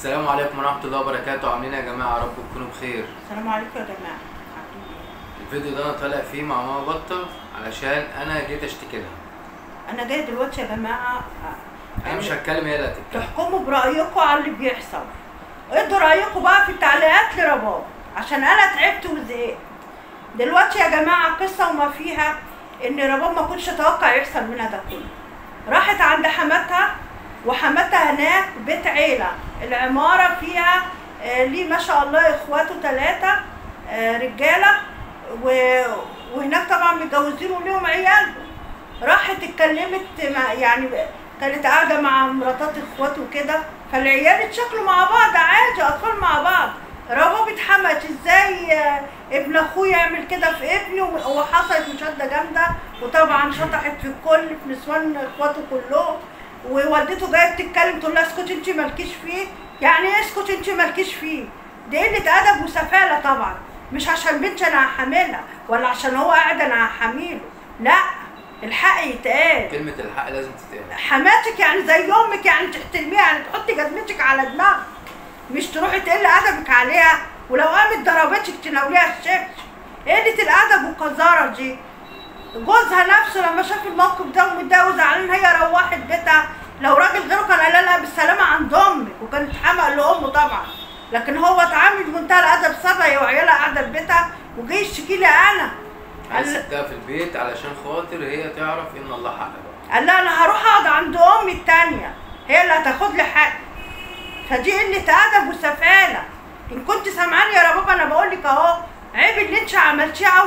السلام عليكم ورحمة الله وبركاته عاملين إيه يا جماعة يا رب تكونوا بخير السلام عليكم يا جماعه عاملين ايه الفيديو ده أنا طالع فيه مع ماما بطة علشان أنا جيت أشتكي لها انا جاي دلوقتي يا جماعه أنا مش هتكلم هي اللي هتتكلم تحكموا برايكم على اللي بيحصل ادوا رايكم بقى في التعليقات لرباب عشان انا تعبت وزهقت دلوقتي يا جماعه قصه وما فيها ان رباب ما كنتش اتوقع يحصل منها ده كله راحت عند حماتها وحماتها هناك بيت عيله العماره فيها آه، ليه ما شاء الله اخواته ثلاثه رجاله و- وهناك طبعا متجوزين وليهم عيال راحت اتكلمت مع يعني كانت قاعده مع مراتات اخواته وكده فالعيال اتشكلوا مع بعض عادي اطفال مع بعض رباب اتحمت ازاي آه، ابن اخوه يعمل كده في ابني و- وحصلت مشاده جامده وطبعا شطحت في الكل في نسوان اخواته كلهم ووالدته جايه بتتكلم تقول لها اسكتي انت مالكيش فيه يعني ايه اسكتي انت مالكيش فيه دي قله ادب وسفاله طبعا مش عشان بنت انا هحملها ولا عشان هو قاعد انا هحميله لا الحق يتقال كلمة الحق لازم تتقال حماتك يعني زي امك يعني تحترميها يعني تحطي جزمتك على دماغك مش تروحي تقل ادبك عليها ولو قامت ضربتك تناوليها الشبش قله الادب والقذاره دي جوزها نفسه لما شاف الموقف ده ومتضايق وزعلان هي روحت بيتها لو راجل غيره كان قال لها بالسلامه عند امك وكانت حمق لامه طبعا لكن هو اتعامل بمنتهى الادب سابها هي وعيالها قاعده في بيتها وجاي يشتكي لي انا أنا قال- سبتها في البيت علشان خاطر هي تعرف إن الله حق بقى قال لها انا هروح اقعد عند امي التانية هي اللي هتاخد لي حقي فدي قلة ادب وسفالة ان كنت سامعاني يا رباب انا بقول لك اهو عيب اللي انت عملتيه قوي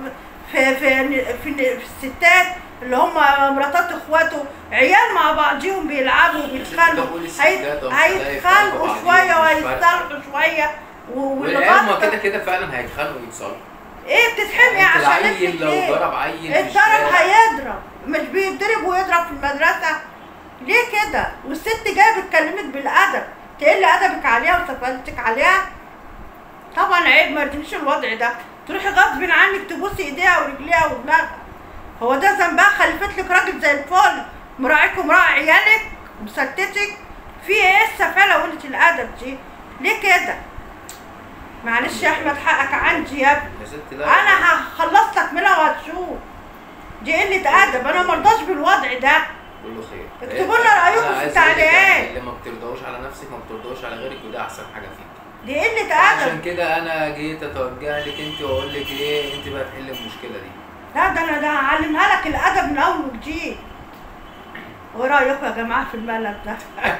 في في في, في, في الستات اللي هم مراتات اخواته عيال مع بعضيهم بيلعبوا وبيتخانقوا بقول هي- الستات أهو، هيتخانقوا بعضيهم شوية مش فارقة. وهيتصالحوا شوية و- والعيال ما والغلطة- كده كده فعلا هيتخانقوا ويتصالحوا ايه بتتحمي انت عشان العيل ابنك لو ليه؟ ضرب عيل في الضرب الشارع هيضرب مش بيتضرب ويضرب في المدرسة ليه كده والست جايه بتكلمك بالادب تقل ادبك عليها وسفالتك عليها طبعا عيب ما يرضينيش الوضع ده تروحي غصب عنك تبوسي ايديها ورجليها ودماغها هو ده ذنبها خلفت لك راجل زي الفل مراعيك ومراعي عيالك ومستتك في ايه السفاله وقله الادب دي ليه كده معلش يا احمد حقك عندي يا ابني يا ست لا انا هخلص لك منها وهتشوف دي قله ادب انا مرضاش بالوضع ده كله خير اكتبوا لنا رأيكم أنا في عايز أقول لك التعليقات. يعني اللي ما بترضاوش على نفسك ما بترضاوش على غيرك وده احسن حاجه فيك دي قله عشان ادب كده انا جيت اتوجه لك انت واقول لك ايه انت بقى تحل المشكله دي لا ده انا ده هعلمها لك الادب من اول وجديد وايه رايكم يا جماعه في الملل ده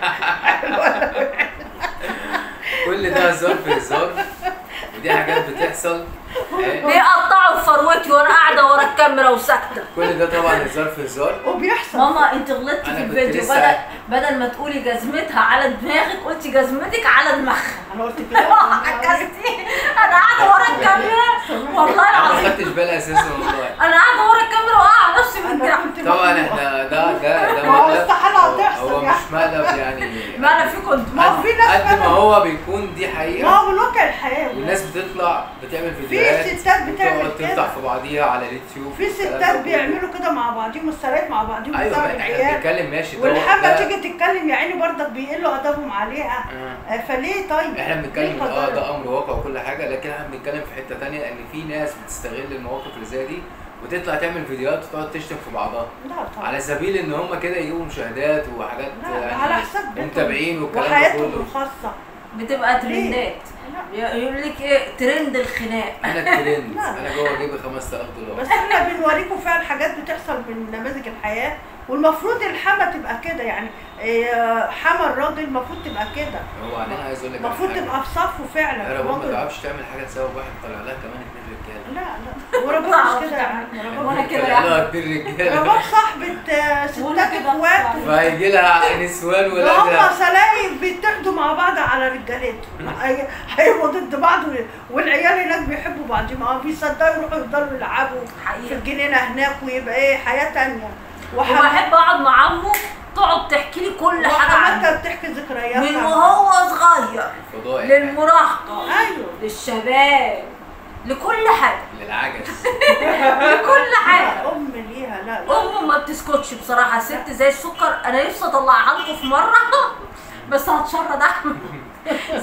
كل ده هزار في هزار ودي حاجات بتحصل إيه؟ ليه قطعوا في فروتي وانا قاعده ورا الكاميرا وساكته كل ده طبعا هزار في هزار وبيحصل ماما انت غلطتي أنا في كنت الفيديو لسه- بدل بدل ما تقولي جزمتها على دماغك قلتي جزمتك على دماغها انا قلت كده عكستي انا قاعده ورا الكاميرا والله انا ما العظيم خدتش بالي اساسا والله انا قاعده ورا الكاميرا واقعه نفسي من انا الضحك كنت طبعا مخنوقة. احنا ده ده ده ما هو مقلب استحالة هو- هتحصل هو يعني. مش مقلب يعني ما انا فيكم انتوا ما هو في ناس قد ما فعلا- هو بيكون دي ما حقيقه هو من واقع الحياه والناس بتطلع بتعمل فيديوهات ستات بتعمل وتقعد كده. تفتح في بعضيها على اليوتيوب في والكلام ده ستات كله. بيعملوا كده مع بعضهم والسرايات مع بعضهم ايوه بسبب بقى احنا العيال بنتكلم ماشي ده- والحما ده- تيجي تتكلم يا عيني برضك بيقلوا ادبهم عليها آه. آه، فليه طيب؟ احنا بنتكلم ليه اه قدرها؟ ده امر واقع وكل حاجه لكن احنا بنتكلم في حته تانية ان في ناس بتستغل المواقف اللي زي دي وتطلع تعمل فيديوهات وتقعد تشتم في بعضها لا طبعا على سبيل ان هم كده يجيبوا مشاهدات وحاجات لا يعني على حساب بيتهم ومتابعين والكلام ده وحياتهم كله الخاصه بتبقى ترندات لا يقول لك ايه ترند الخناق انا الترند لا. انا جوه جيبي 5000 دولار بس احنا بنوريكم فعلا حاجات بتحصل من نماذج الحياه والمفروض الحما تبقى كده يعني إيه، حما الراجل المفروض تبقى كده هو انا عايز اقول لك على المفروض حاجة. تبقى في صفه فعلا يا رب ما الراجل- تعرفش تعمل حاجه تسبب واحد طلع لها كمان اتنين رجاله لا لا ورباب مش كده يا عم رباب وانا كده طلع يا لها أحمد. اتنين رجاله رباب صاحبة آه، وأنا ستات كده اخواته فهيجي لها نسوان ده ولادها هم سلايف بيتحدوا مع بعض على رجالتهم هي- هيبقوا ضد بعض والعيال هناك بيحبوا بعضهم اه بيصدقوا يروحوا يفضلوا يلعبوا في حقيقة الجنينه هناك ويبقى ايه حياه تانية وبحب اقعد مع عمه تقعد تحكي لي كل حاجه عنه وحماتها بتحكي ذكرياتها من وهو صغير الفضائح للمراهقه ايوه للشباب لكل حاجه للعجز لكل حاجه لا ام ليها لا لا امه ما بتسكتش بصراحه ست زي السكر انا نفسي اطلعها لكم في مره بس هتشرد احمد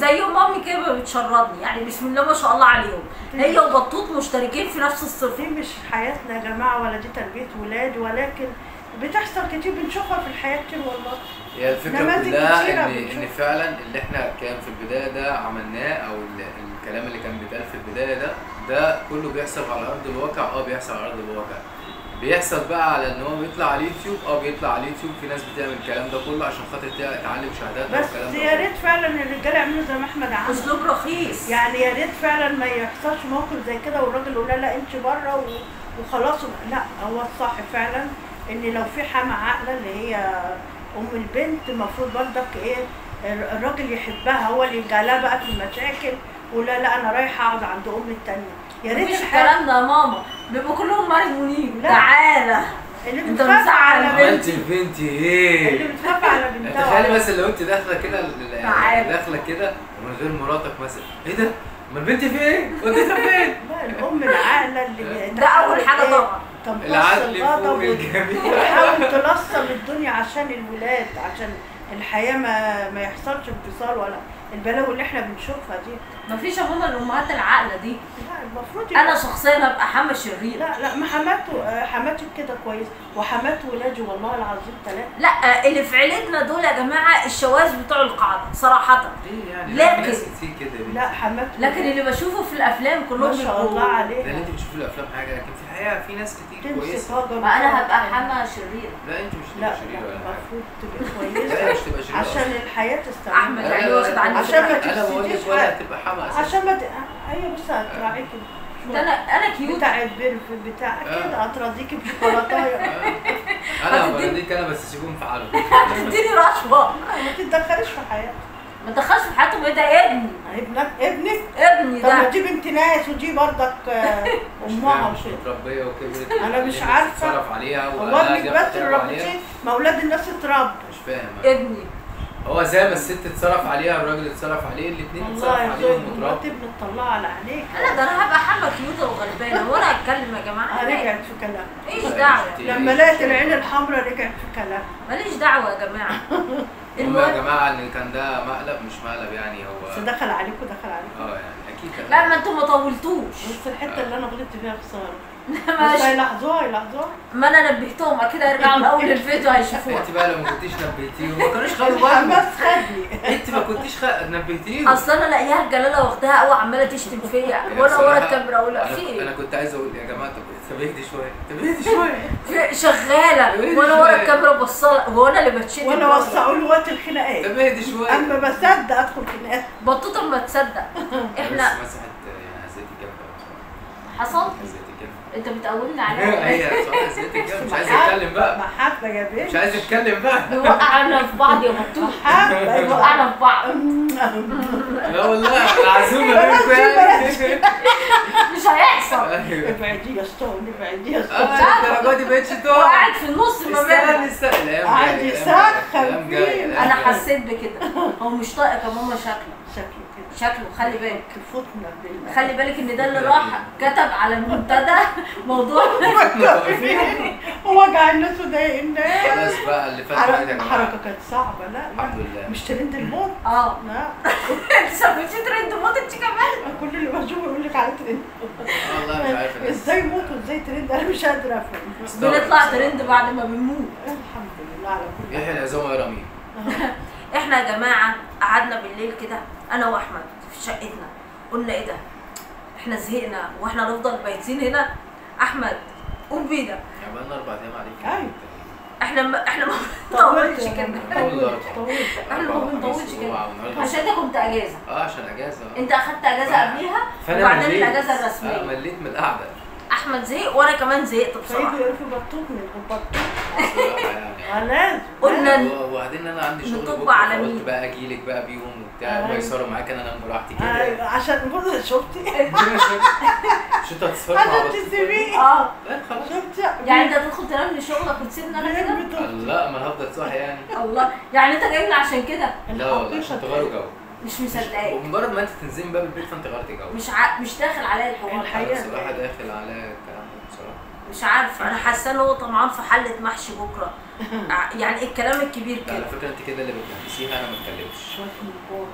زي مامي كده بتشردني يعني بسم الله ما شاء الله عليهم هي وبطوط مشتركين في نفس الصفه دي مش حياتنا يا جماعه ولا دي تربيه ولاد ولكن بتحصل كتير بنشوفها في الحياه كتير والله هي الفكره نماذج كلها كتيرة ان بنشوف. ان فعلا اللي احنا كان في البدايه ده عملناه او ال- الكلام اللي كان بيتقال في البدايه ده ده كله بيحصل على ارض الواقع اه بيحصل على ارض الواقع بيحصل بقى على ان هو بيطلع على اليوتيوب اه بيطلع على اليوتيوب في ناس بتعمل الكلام ده كله عشان خاطر تع- تعلي مشاهدات بس والكلام ده يا كله. ريت فعلا الرجاله يعملوا زي ما احمد عمل اسلوب رخيص يعني يا ريت فعلا ما يحصلش موقف زي كده والراجل يقول لها لا انت بره و- وخلاص لا هو الصح فعلا ان لو في حما عاقله اللي هي ام البنت المفروض برضك ايه الر- الراجل يحبها هو اللي يلجا لها بقى في المشاكل ولا لا انا رايحه اقعد عند امي التانيه يا ريت مفيش الحياه الكلام ده يا ماما بيبقوا كلهم مريم منيب لا. تعالى اللي انت بتخاف مزعل على بنتي. عملت بنتي لبنتي اللي ايه؟ بتخاف على يعني بنتها تخيلي وعلى- مثلا لو انت داخله كده ال- تعالى. داخله كده ومن غير مراتك مثلا ايه ده؟ ما البنت فين؟ وديتها فين؟ لا الام العاقله اللي ده اول حاجه إيه؟ طبعا تمتص العدل فوق الغضب الجميع وتحاول تلصم الدنيا عشان الولاد عشان الحياه ما ما يحصلش انفصال ولا البلاوي اللي احنا بنشوفها دي مفيش يا ماما الامهات العاقله دي لا المفروض انا يبقى- شخصيا ابقى حما شريره لا لا ما حماته آه، حماتك كده كويس وحمات ولادي والله العظيم ثلاثه لا اللي في عيلتنا دول يا جماعه الشواذ بتوع القاعده صراحه ليه يعني؟ لكن- في ناس كتير كده ليه؟ لا حمات لكن اللي بشوفه في الافلام كلهم ما شاء بيبقوا- الله ده اللي عليها انت بتشوفي الافلام حاجه لكن في الحقيقه في ناس كتير تمسك كويسه هجر ما انا هبقى حما شريره لا انت مش لا تبقى لا شريره ولا حاجه المفروض تبقى لا كويسه مش تبقى شريره عشان الحياه تستمر احمد لا، لا، يعني لا، واخد لا. عني عشان ما فكرة. انا بقول لك تفسديش ولا حاجة. تبقى حما اساسا عشان ما ت... ايوه بس هتراعيكي ده انا انا كيوت بتاع البرف بتاع آه. كده هترضيكي بشوكولاتايه انا هتديني- بوريك انا بس سيبهم في حالهم تديني رشوه ما تتدخليش في حياتك ما تدخلش في حياتهم ايه ده ابني ابنك ابنك ابني طب ما ده دي بنت ناس ودي برضك آه، امها مش وكده متربيه وكبرت أنا مش اللي عارفة. بتتصرف عليها هو وأهلها ابنك جابت بس اللي تعبوا عليها. ربيتيه ما اولاد الناس اتربوا مش فاهم ابني هو زي ما الست اتصرف عليها والراجل اتصرف عليه الاثنين اتصرف والله يا عليهم زوج مرات وتربوا ابن تطلع على عينيك لا ده انا هبقى حما كيوته وغلبانه وانا هتكلم يا جماعه آه، رجعت في كلام ايش دعوه لما لقيت العين الحمراء رجعت في كلام ماليش دعوه يا جماعه المهم يا المهم جماعه ان كان ده مقلب مش مقلب يعني بس هو دخل عليك ودخل عليك اه يعني اكيد كان لا ما انتوا ما طولتوش بس الحته اللي انا غلطت فيها خساره بس ماشي هيلاحظوها هيلاحظوها ما انا نبهتهم اكيد هيرجعوا لاول الفيديو هيشوفوها انت بقى لو ما كنتيش نبهتيهم ما كانوش خدوا بالهم الحماس خدني انت ما كنتيش خ... نبهتيهم اصل انا لاقيها الجلاله واخداها قوي عماله تشتم فيا وانا ورا الكاميرا اقول لها انا, في انا ايه كنت عايز اقول يا جماعه طب طب اهدي شويه طب اهدي شويه في شغاله وانا ورا الكاميرا بصاله هو انا اللي بتشتم وانا وسعوا له وقت الخناقات طب اهدي شويه اما بصدق ادخل خناقات بطوطه ما تصدق احنا بس مسحت يعني هزيتي جامده بصراحة. حصل هزيتي جامده انت بتقولني عليها هي صح هزيتي جامده مش عايز اتكلم بقى محبه يا بنت مش عايز اتكلم بقى بيوقعنا في بعض يا بطوطه محبه بيوقعنا في بعض لا والله العزومه بينكم يعني مش هيحصل ايوه ابعدي يا ستون ابعدي يا اه ستون الدرجه دي بقتش تقع وقاعد في النص ما استنى بيننا استنى الايام قاعد جايه يسخن الايام جايه فيه. الأيام انا جاية. حسيت بكده هو مش طايق يا ماما شكله شكله كده شكله خلي بالك تفوتنا بالله خلي بالك ان ده اللي راح كتب على المنتدى موضوع هو وجع الناس وضايق الناس خلاص بقى اللي فات بقى يا حركة جماعه حركة كانت صعبة لا الحمد لا لله مش ترند الموت اه لا انت سميتي ترند موت انت كمان كل اللي بشوفه يقول لك على ترند والله مش عارف الناس. ازاي موت وازاي ترند انا مش قادرة افهم استغرب بنطلع بصراحة. ترند بعد ما بنموت الحمد لله على كل يحيى العزومه يا رميم احنا يا جماعه قعدنا بالليل كده انا واحمد في شقتنا قلنا ايه ده احنا زهقنا واحنا نفضل بايتين هنا احمد قوم بينا يعني بقالنا اربع ايام عليك أيوة. احنا ما احنا ما طولت بنطولش يا كده ماما، طولت طولت احنا ما أربعة وخميس بنطولش كده وجمعة والنهاردة. عشان انت كنت اجازه اه عشان اجازه انت اخدت اجازه قبليها فانا وبعدين مليت. الاجازه اه الرسميه مليت من القعده احمد زهق وانا كمان زهقت بصراحه فيجي يقرفوا بطوط من البطوط بصراحه يعني آه، لازم قلنا لازم. و- وبعدين انا عندي شغل نطب بكره على فقلت مين؟ بقى اجي لك بقى بيهم وبتاع أيوة. هم يسهروا معاك انا انام براحتي كده أيوة، عشان برضه شفتي مش انت هتسهروا مع عشان بعض تسيبيه اه لا خلاص شفتي يعني انت تدخل تنام لشغلك وتسيبني انا كده لا ما انا هفضل صاحي يعني الله يعني انت جاي لي عشان كده لا والله عشان تغيروا جو مش مصدقاك ومجرد ما انت تنزلي باب البيت فانت غيرتي جو مش ع... مش داخل عليا الحوار الحقيقة. انا بصراحه داخل على الكلام ده بصراحه مش عارفه انا حاسه ان هو طمعان في حله محشي بكره ع- يعني الكلام الكبير لا، على كده فكره انت كده اللي بتنفسيها انا ما اتكلمتش شوية من جوه.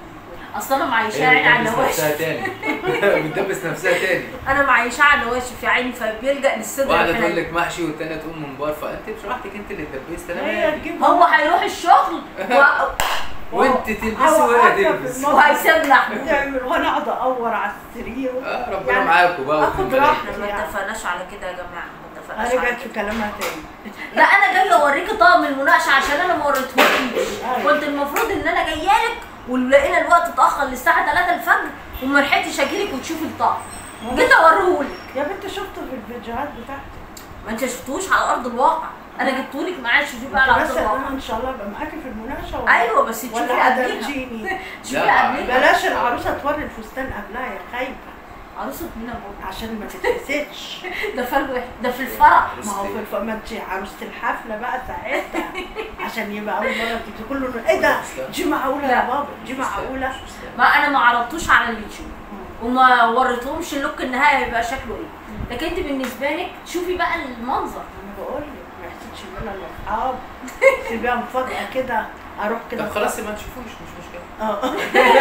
اصل انا معيشاه هي عيني على بتدبس نفسها النواشف تاني بتدبس نفسها تاني انا معيشاه على النواشف يا عيني فبيلجأ للصدر واحده تقول الحنين لك محشي والتانيه تقوم من بار فانت مش راحتك انت اللي اتدبست انا هي مالي تجيب هو هيروح الشغل و... وانت تلبسي أو وهي قاعدة في تلبس المطبخ. وهيسيبنا احنا تعمل وانا اقعد ادور على السرير اه ربنا يعني معاكم بقى آخد واتنين راحتي. ملايكة. احنا ما اتفقناش على كده يا جماعه ما اتفقناش على رجعت في كده كلامها تاني لا انا جايه اوريكي طقم المناقشه عشان انا ما وريتهولكيش أيوة. كنت المفروض ان انا جايه لك ولقينا الوقت اتاخر للساعه 3 الفجر وما لحقتش اجيلك وتشوفي الطقم جيت اوريهولك يا بنت شفته في الفيديوهات بتاعتي ما انت شفتوش على ارض الواقع انا جبتهولك معايا تشوفيه بقى على ارض بس انا الواقع ان شاء الله ابقى معاكي في المناقشه ولا ايوه بس تشوفي ولا قبليها هدرجيني تشوفي لا، قبليها بلاش العروسه توري الفستان قبلها يا خايبه عروسه مين ابوك عشان ما تتحسدش ده فرق ده في الفرح ما هو في الف... ما انت عروسه الحفله بقى ساعتها عشان يبقى اول مره تيجي كله إنه ايه ده دي معقوله يا لا. بابا دي معقوله ما انا ما عرضتوش على اليوتيوب وما وريتهمش اللوك النهائي هيبقى شكله ايه لكن انت بالنسبه لك شوفي بقى المنظر انا بقول لك ما يحسدش منها الا اصحاب سيبيها مفاجاه كده اروح كده طب خلاص ما نشوفوش مش مشكله اه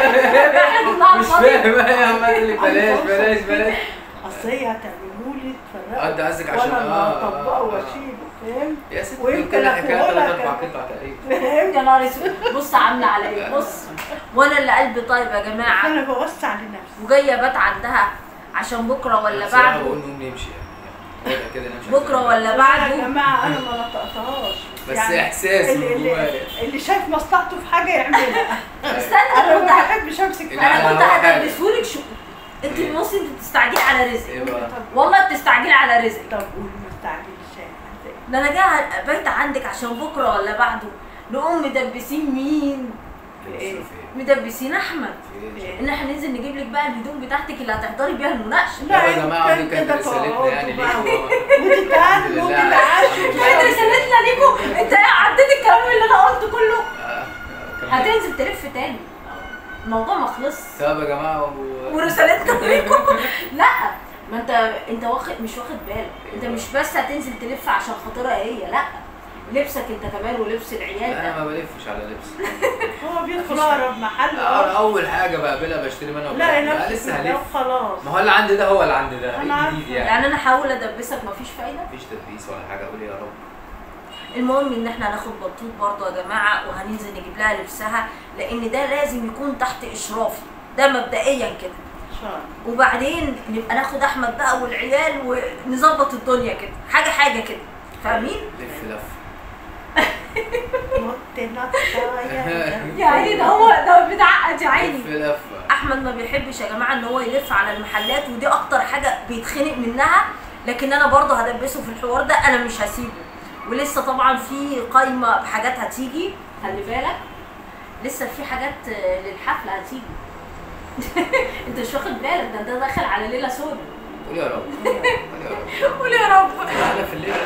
احنا نطلع مش الفاضي. فاهم ايه يا عم قال لي بلاش بلاش بلاش اصل هي هتعملوا لي اه تفرقوا ده قصدك عشان وانا اللي اه هطبقه آه، آه. واشيله فاهم يا ست ويمكن كل حكايه أقولها ثلاث اربع كمان. قطع تقريبا فاهم يا نهار اسود بص عامله على ايه بص وانا اللي قلبي طيب يا جماعه انا بوسع لنفسي وجايه بات عندها عشان بكره ولا بصراحة بعده بقول نقوم نمشي يعني يعني وضع كده نمشي بكره عشان- ولا يا بعده جماعه انا ما نطقتهاش بس احساس اللي, من اللي, جوايا اللي شايف مصلحته في حاجه يعملها استنى انا انا ما كنت بحبش امسك في لا، انا حاجه كنت هو حاجة. هدبسهولك شو انت إيه؟ بصي انت بتستعجلي على رزق ايه بقى والله بتستعجلي على رزق طب قولي ما استعجلش يعني. ده انا جايه بايته عندك عشان بكره ولا بعده نقوم مدبسين مين إيه؟ في مدبسين احمد ايه ان احنا ننزل نجيب لك بقى الهدوم بتاعتك اللي هتحضري بيها المناقشه لا، يا جماعه دي يمكن كانت كده رسالتنا يعني تقعدوا ليكم ودي تعالوا الحمد ودي لله. تعاشوا انت رسالتنا ليكم انت عديت الكلام اللي انا قلته كله آه، كمل. هتنزل تلف تاني الموضوع ما خلص طب يا جماعه و... ورسالتنا ليكم لا ما انت انت واخد مش واخد بالك انت مش بس هتنزل تلف عشان خاطرها هي لا لبسك انت كمان ولبس العيال انا ده ما بلفش على لبس هو بيدخل اقرب محل أنا اول حاجه بقابلها بشتري منها لا وبتاع. نفسك لسه كده هلف وخلاص ما هو اللي عندي ده هو اللي عندي ده أنا ايه جديد يعني يعني انا احاول ادبسك مفيش فايده مفيش تدبيس ولا حاجه اقول يا رب المهم ان احنا هناخد بطوط برضه يا جماعه وهننزل نجيب لها لبسها لان ده لازم يكون تحت اشرافي ده مبدئيا كده ان شاء الله وبعدين نبقى ناخد احمد بقى والعيال ونظبط الدنيا كده حاجه حاجه كده فاهمين لف لف نط نطه يا يا عيني ده هو ده بتعقد يا عيني لف لف احمد ما بيحبش يا جماعه ان هو يلف على المحلات ودي اكتر حاجه بيتخنق منها لكن انا برضه هدبسه في الحوار ده انا مش هسيبه ولسه طبعا في قايمه بحاجات هتيجي خلي بالك لسه في حاجات آه، للحفله هتيجي انت مش واخد بالك ده انت داخل على ليله سوداء قول يا رب قول يا رب قول يا رب احنا في الليل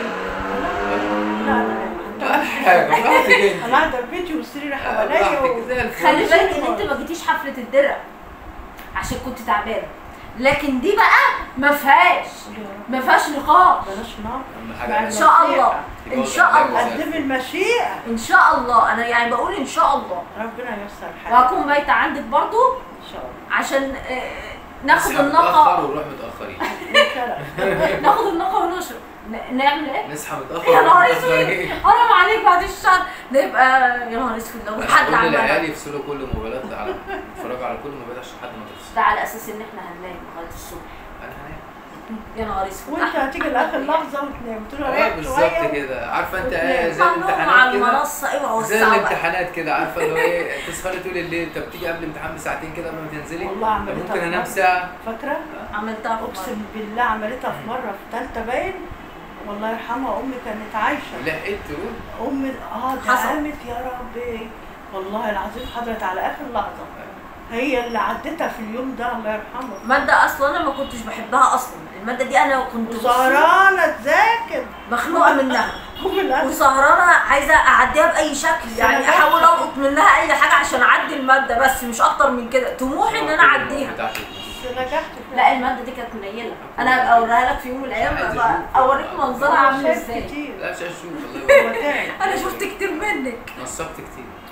لا لا ولا حاجه براحتك انت انا قاعده في بيتي والسرير حواليا براحتك و... زي الفل خلي بالك ان انت ما جيتيش حفله الدرع عشان كنت تعبانه لكن دي بقى ما فيهاش ما فيهاش نقاش بلاش نار اهم بعد حاجه ان شاء الله ان شاء الله قدم المشيئه ان شاء الله انا يعني بقول ان شاء الله ربنا ييسر الحال وهكون بايته عندك برضو ان شاء الله عشان آه، ناخد نصحى النقه متاخر ونروح متاخرين إن شاء الله. ناخد النقه ونشرب ن- نعمل ايه؟ نصحى متاخر يا نهار ونروح اسود متأخرين. حرام عليك بعد الشهر ده يبقى يا نهار اسود لو حد كل عملها العيال يفصلوا كل الموبايلات على يتفرجوا على كل الموبايلات عشان حد ما تفصل ده على اساس ان احنا هننام لغايه الصبح انا هنام يا نهار اسود وانت هتيجي لاخر لحظه وتنام تقول له اه ريح بالظبط شويه كده عارفه انت وتنام. ايه زي هنقوم على الامتحانات كده المنصه اوعوا زي الصعبه الامتحانات كده عارفه اللي هو ايه تسهري طول الليل طب تيجي قبل الامتحان بساعتين كده قبل ما تنزلي والله طب عملتها ممكن في انام مرة. ساعه فاكره عملتها في مرة. اقسم بالله عملتها في مره في ثالثه باين والله يرحمها امي كانت عايشه لحقت تقول امي اه ده حصل. قامت يا ربي والله العظيم حضرت على اخر لحظه هي اللي عدتها في اليوم ده الله يرحمها مادة اصلا انا ما كنتش بحبها اصلا المادة دي انا كنت بصي وسهرانه تذاكر مخنوقة منها وفي الاخر وسهرانة عايزة اعديها باي شكل يعني سنة احاول بس. القط منها اي حاجة عشان اعدي المادة بس مش اكتر من كده طموحي ان انا اعديها بتاعتك. بس نجحت فيها. لا المادة دي كانت منيلة انا هبقى اوريها لك في يوم من الايام عايز أبقى أشوف. اوريك منظرها عامل شايف ازاي كتير لا مش هشوف والله هو تعب انا شفت كتير منك نصبت كتير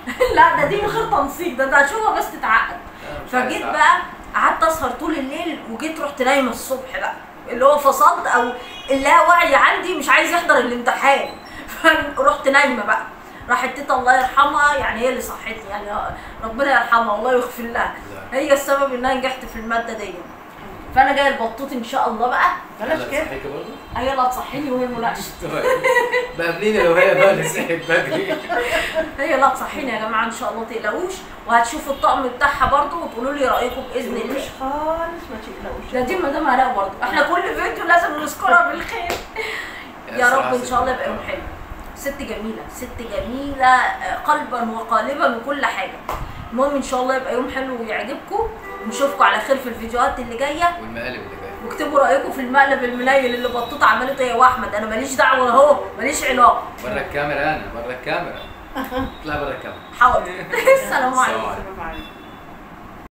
لا ده دي من غير تنسيق ده انت هتشوفها بس تتعقد أنا مش عايز فجيت أعرف. بقى قعدت اسهر طول الليل وجيت رحت نايمه الصبح بقى اللي هو فصلت او اللاوعي عندي مش عايز يحضر الامتحان فرحت نايمه بقى راحت تيتا الله يرحمها يعني هي اللي صحتني يعني ربنا يرحمها والله يغفر لها هي السبب ان انا نجحت في الماده دي فانا جايه البطوط ان شاء الله بقى بلاش لا، كده صحيكي برضه؟ هي اللي هتصحيني وهي المناقشه طيب. بقابليني لو هي بقى اللي صحيت بدري هي اللي هتصحيني يا جماعه ان شاء الله تقلقوش وهتشوفوا الطقم بتاعها برضه وتقولوا لي رايكم باذن الله مش خالص ما تقلقوش ده دي مدام علاء برضه احنا كل فيديو لازم نذكرها بالخير يا رب ان شاء الله يبقى يوم حلو ست جميله ست جميله آه، قلبا وقالبا وكل حاجه المهم ان شاء الله يبقى يوم حلو ويعجبكم ونشوفكم على خير في الفيديوهات اللي جايه والمقالب اللي جايه واكتبوا رايكم في المقلب المنيل اللي بطوطه عملته هي واحمد انا ماليش دعوه اهو ماليش علاقه بره الكاميرا انا بره الكاميرا اطلع بره الكاميرا حاضر السلام عليكم السلام عليكم. السلام عليكم